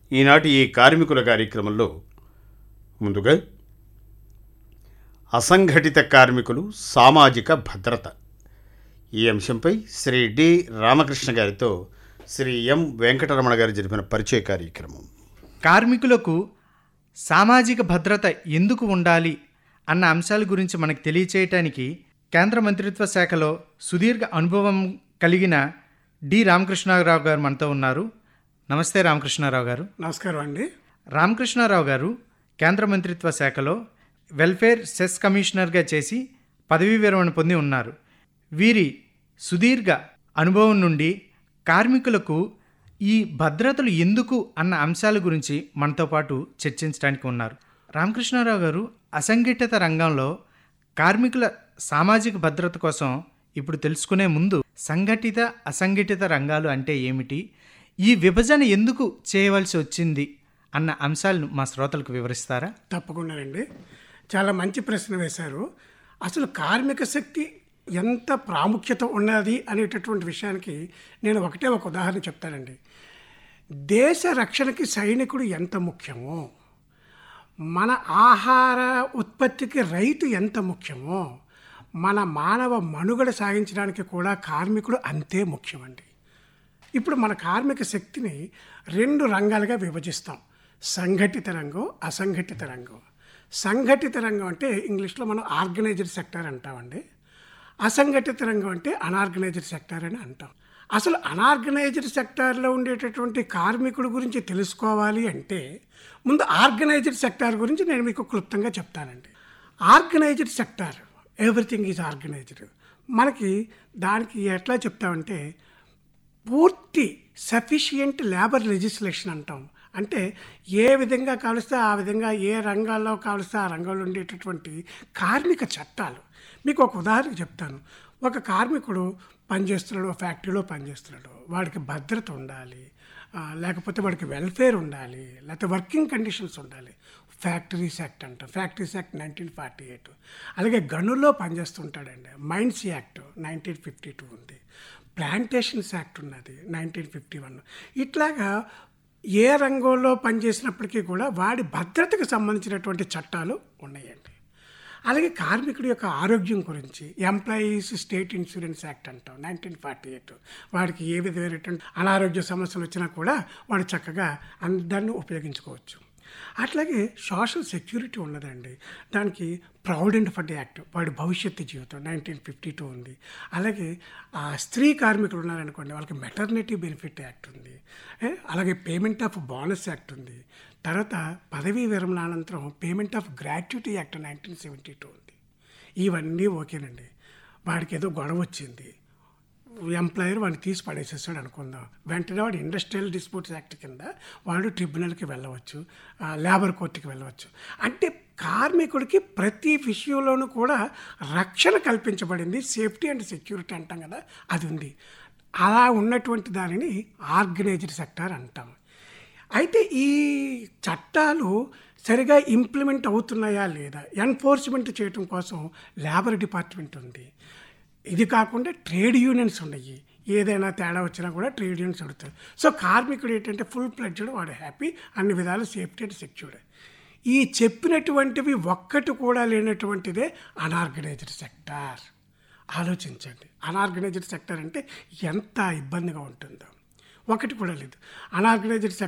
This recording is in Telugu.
ఈనాటి ఈ కార్మికుల కార్యక్రమంలో ముందుగా అసంఘటిత కార్మికులు సామాజిక భద్రత ఈ అంశంపై శ్రీ డి రామకృష్ణ గారితో శ్రీ ఎం వెంకటరమణ గారు జరిపిన పరిచయ కార్యక్రమం కార్మికులకు సామాజిక భద్రత ఎందుకు ఉండాలి అన్న అంశాల గురించి మనకు తెలియచేయటానికి కేంద్ర మంత్రిత్వ శాఖలో సుదీర్ఘ అనుభవం కలిగిన డి రామకృష్ణారావు గారు మనతో ఉన్నారు నమస్తే రామకృష్ణారావు గారు నమస్కారం అండి రామకృష్ణారావు గారు కేంద్ర మంత్రిత్వ శాఖలో వెల్ఫేర్ సెస్ కమిషనర్గా చేసి పదవీ విరమణ పొంది ఉన్నారు వీరి సుదీర్ఘ అనుభవం నుండి కార్మికులకు ఈ భద్రతలు ఎందుకు అన్న అంశాల గురించి మనతో పాటు చర్చించడానికి ఉన్నారు రామకృష్ణారావు గారు అసంఘటిత రంగంలో కార్మికుల సామాజిక భద్రత కోసం ఇప్పుడు తెలుసుకునే ముందు సంఘటిత అసంఘటిత రంగాలు అంటే ఏమిటి ఈ విభజన ఎందుకు చేయవలసి వచ్చింది అన్న అంశాలను మా శ్రోతలకు వివరిస్తారా తప్పకుండానండి చాలా మంచి ప్రశ్న వేశారు అసలు కార్మిక శక్తి ఎంత ప్రాముఖ్యత ఉన్నది అనేటటువంటి విషయానికి నేను ఒకటే ఒక ఉదాహరణ చెప్తానండి దేశ రక్షణకి సైనికుడు ఎంత ముఖ్యమో మన ఆహార ఉత్పత్తికి రైతు ఎంత ముఖ్యమో మన మానవ మనుగడ సాగించడానికి కూడా కార్మికుడు అంతే ముఖ్యమండి ఇప్పుడు మన కార్మిక శక్తిని రెండు రంగాలుగా విభజిస్తాం సంఘటిత రంగం అసంఘటిత రంగం సంఘటిత రంగం అంటే ఇంగ్లీష్లో మనం ఆర్గనైజ్డ్ సెక్టర్ అంటామండి అసంఘటిత రంగం అంటే అనార్గనైజ్డ్ సెక్టర్ అని అంటాం అసలు అనార్గనైజ్డ్ సెక్టార్లో ఉండేటటువంటి కార్మికుడి గురించి తెలుసుకోవాలి అంటే ముందు ఆర్గనైజ్డ్ సెక్టార్ గురించి నేను మీకు క్లుప్తంగా చెప్తానండి organised sector everything is organised మనకి దానికి ఎట్లా చెప్తామంటే పూర్తి సఫిషియంట్ లేబర్ లెజిస్లేషన్ అంటాం అంటే ఏ విధంగా కావలిస్తే ఆ విధంగా ఏ రంగాల్లో కావలిస్తే ఆ రంగంలో ఉండేటటువంటి కార్మిక చట్టాలు మీకు ఒక ఉదాహరణ చెప్తాను ఒక కార్మికుడు పనిచేస్తున్నాడు ఒక ఫ్యాక్టరీలో పనిచేస్తున్నాడు వాడికి భద్రత ఉండాలి ఆ, లేకపోతే వాడికి వెల్ఫేర్ ఉండాలి లేకపోతే వర్కింగ్ కండిషన్స్ ఉండాలి ఫ్యాక్టరీస్ యాక్ట్ అంట factories act nineteen forty eight అలాగే గనుల్లో పనిచేస్తుంటాడండి mines act nineteen fifty two ఉంది ప్లాంటేషన్స్ యాక్ట్ ఉన్నది నైన్టీన్ ఫిఫ్టీ వన్ ఇట్లాగా ఏ రంగంలో పనిచేసినప్పటికీ కూడా వాడి భద్రతకు సంబంధించినటువంటి చట్టాలు ఉన్నాయండి అలాగే కార్మికుడి యొక్క ఆరోగ్యం గురించి ఎంప్లాయీస్ స్టేట్ ఇన్సూరెన్స్ యాక్ట్ అంటాం నైన్టీన్ ఫార్టీ ఎయిట్ వాడికి ఏ విధమైనటువంటి అనారోగ్య సమస్యలు వచ్చినా కూడా వాడు చక్కగా అన్- దాన్ని ఉపయోగించుకోవచ్చు అట్లాగే సోషల్ సెక్యూరిటీ ఉన్నదండి దానికి ప్రావిడెంట్ ఫండ్ యాక్ట్ వాడి భవిష్యత్తు జీవితం నైన్టీన్ ఫిఫ్టీ టూ ఉంది అలాగే ఆ స్త్రీ కార్మికులు ఉన్నారనుకోండి వాళ్ళకి మెటర్నిటీ బెనిఫిట్ యాక్ట్ ఉంది ఏ, అలాగే పేమెంట్ ఆఫ్ బోనస్ యాక్ట్ ఉంది తర్వాత పదవీ విరమణ అనంతరం payment of gratuity act nineteen seventy two ఉంది ఇవన్నీ ఓకేనండి వాడికి ఏదో గొడవ వచ్చింది ఎంప్లాయర్ వాడిని తీసి పడేసేసాడు అనుకుందాం వెంటనే వాడు ఇండస్ట్రియల్ డిస్ప్యూట్స్ యాక్ట్ కింద వాడు ట్రిబ్యునల్కి వెళ్ళవచ్చు ఆ, లేబర్ కోర్టుకి వెళ్ళవచ్చు అంటే కార్మికుడికి ప్రతి విషయంలోనూ కూడా రక్షణ కల్పించబడింది సేఫ్టీ అండ్ సెక్యూరిటీ అంటాం కదా అది ఉంది అలా ఉన్నటువంటి దానిని ఆర్గనైజ్డ్ సెక్టార్ అంటాం అయితే ఈ చట్టాలు సరిగా ఇంప్లిమెంట్ అవుతున్నాయా లేదా ఎన్ఫోర్స్మెంట్ చేయటం కోసం లేబర్ డిపార్ట్మెంట్ ఉంది ఇది కాకుండా ట్రేడ్ యూనియన్స్ ఉన్నాయి ఏదైనా తేడా వచ్చినా కూడా ట్రేడ్ యూనియన్స్ అడుగుతారు సో కార్మికుడు ఏంటంటే ఫుల్ ప్లెడ్జ్డ్ వాడు హ్యాపీ అన్ని విధాలు సేఫ్టీ అండ్ సెక్యూర్డ్ ఈ చెప్పినటువంటివి ఒక్కటి కూడా లేనటువంటిదే అనార్గనైజ్డ్ సెక్టార్ ఆలోచించండి అనార్గనైజ్డ్ సెక్టర్ అంటే ఎంత ఇబ్బందిగా ఉంటుందో ఒకటి కూడా లేదు అనార్గనైజ్డ్ సెక్టర్